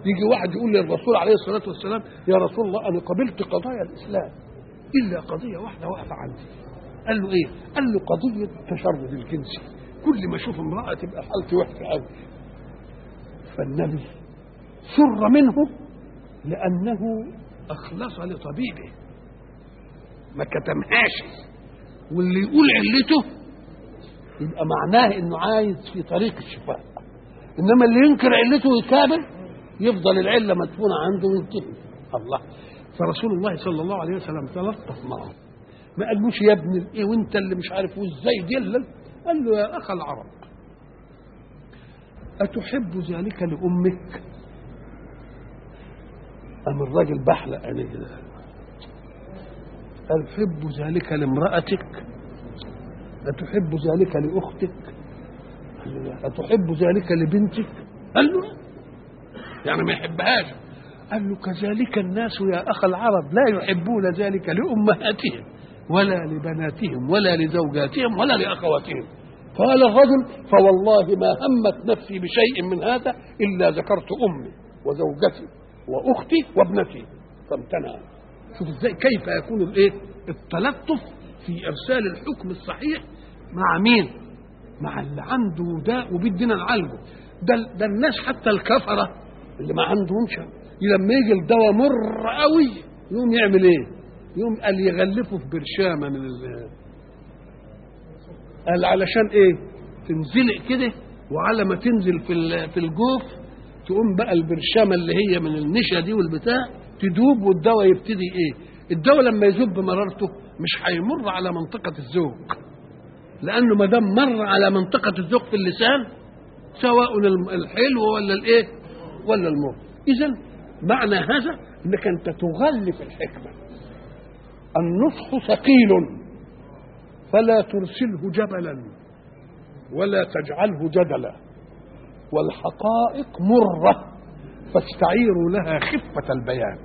يجي واحد يقول للرسول عليه الصلاه والسلام يا رسول الله انا قبلت قضايا الاسلام الا قضيه واحده واقفه عندي قال له ايه؟ قال له قضيه التشرد الجنسي كل ما اشوف امراه تبقى حالتي وحشه قوي فالنبي سر منه لانه اخلص لطبيبه ما كتمهاش واللي يقول علته يبقى معناه انه عايز في طريق الشفاء انما اللي ينكر علته ويكابر يفضل العله مدفونه عنده وينتهي الله فرسول الله صلى الله عليه وسلم تلطف معه ما قالوش يا ابن ايه وانت اللي مش عارف وازاي دلل قال له يا اخ العرب اتحب ذلك لامك ام الراجل بحلق عليه كده قال حب ذلك لامرأتك أتحب ذلك لأختك قال له لا. أتحب ذلك لبنتك قال له لا. يعني ما يحبهاش قال له كذلك الناس يا أخ العرب لا يحبون ذلك لأمهاتهم ولا لبناتهم ولا لزوجاتهم ولا لأخواتهم قال الرجل فوالله ما همت نفسي بشيء من هذا إلا ذكرت أمي وزوجتي وأختي وابنتي فامتنع شوف ازاي كيف يكون الايه التلطف في ارسال الحكم الصحيح مع مين مع اللي عنده داء وبيدينا نعالجه ده ده الناس حتى الكفره اللي ما عندهمش لما يجي الدواء مر قوي يقوم يعمل ايه يقوم قال يغلفه في برشامه من ال قال علشان ايه تنزلق كده وعلى ما تنزل في ال- في الجوف تقوم بقى البرشامه اللي هي من النشا دي والبتاع تدوب والدواء يبتدي ايه الدواء لما يذوب مرارته مش هيمر على منطقه الذوق لانه ما دام مر على منطقه الذوق في اللسان سواء الم- الحلو ولا الايه ولا المر اذا معنى هذا انك انت تغلف الحكمه النصح ثقيل فلا ترسله جبلا ولا تجعله جدلا والحقائق مره فاستعيروا لها خفه البيان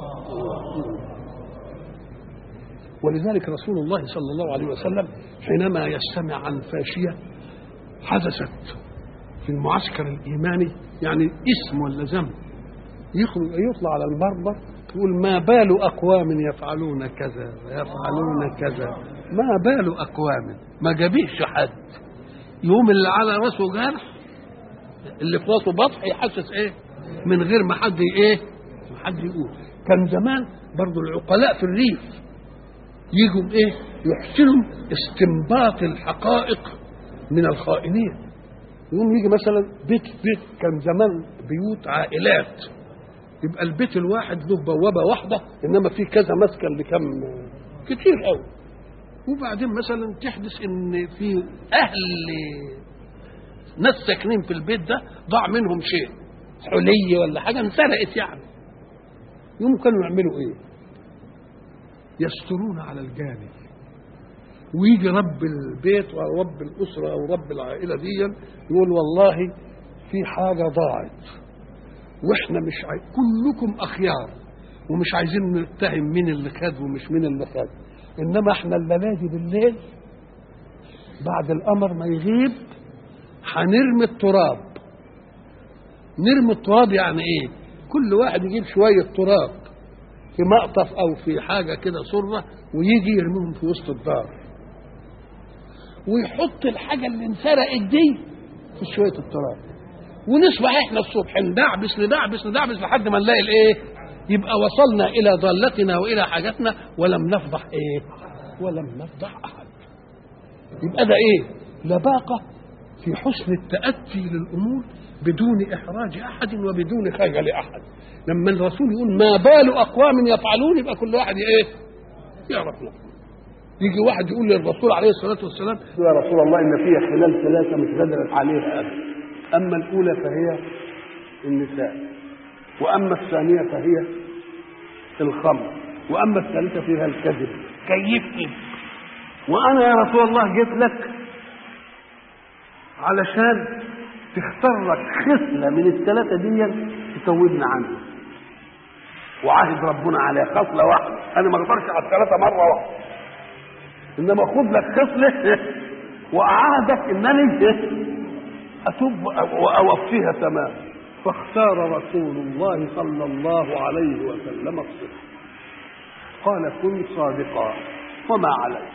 ولذلك رسول الله صلى الله عليه وسلم حينما يستمع عن فاشيه حدثت في المعسكر الايماني يعني اسم ولا ذنب يخرج يطلع على المرمى يقول ما بال اقوام يفعلون كذا ويفعلون كذا ما بال اقوام ما جابيش حد يوم اللي على راسه جرح اللي في راسه بطح يحسس ايه من غير ما حد ايه ما حد يقول كان زمان برضو العقلاء في الريف يجوا ايه يحسنوا استنباط الحقائق من الخائنين يقوم يجي مثلا بيت بيت كان زمان بيوت عائلات يبقى البيت الواحد له بوابه واحده انما في كذا مسكن لكم كتير قوي وبعدين مثلا تحدث ان في اهل ناس ساكنين في البيت ده ضاع منهم شيء حلي ولا حاجه انسرقت يعني يوم كانوا يعملوا ايه يسترون على الجانب ويجي رب البيت او رب الاسره او رب العائله دي يقول والله في حاجه ضاعت واحنا مش عاي... كلكم اخيار ومش عايزين نتهم مين اللي خد ومش مين اللي خد انما احنا الليله دي بالليل بعد القمر ما يغيب هنرمي التراب نرمي التراب يعني ايه كل واحد يجيب شويه تراب في مقطف او في حاجه كده سره ويجي يرميهم في وسط الدار ويحط الحاجه اللي انسرقت دي في شويه التراب ونصبح احنا الصبح ندعبس ندعبس ندعبس لحد ما نلاقي الايه يبقى وصلنا الى ضالتنا والى حاجتنا ولم نفضح ايه ولم نفضح احد يبقى ده ايه لباقه في حسن التاتي للامور بدون احراج احد وبدون خجل احد لما الرسول يقول ما بال اقوام يفعلون يبقى كل واحد ايه يعرف له يجي واحد يقول للرسول عليه الصلاه والسلام يا رسول الله ان فيها خلال ثلاثه مش قادر عليها ابدا اما الاولى فهي النساء واما الثانيه فهي الخمر واما الثالثه فيها الكذب كيفني وانا يا رسول الله جيت لك علشان تختار لك خصله من الثلاثه دي تتوبنا عنها وعهد ربنا عليها خصله واحده انا ما اقدرش على الثلاثه مره واحده انما خد لك خصله واعهدك انني اتوب واوفيها تمام فاختار رسول الله صلى الله عليه وسلم الصدق قال كن صادقا وما عليك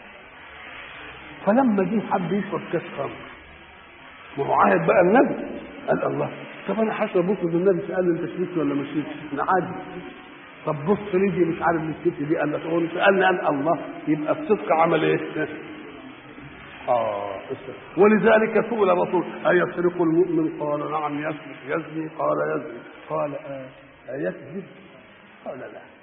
فلما جه حب يشرب كاس خمر ما هو عاهد بقى النبي قال الله طب انا حاسس بكره النبي سال انت شربت ولا ما شربتش انا عادي طب بص ليجي مش عارف الست دي قال لك هو سالني قال الله يبقى الصدق عمل ايه؟ اه الصدق. ولذلك سئل الرسول ايسرق المؤمن قال نعم يسرق يزني قال يزني قال آه. ايكذب قال لا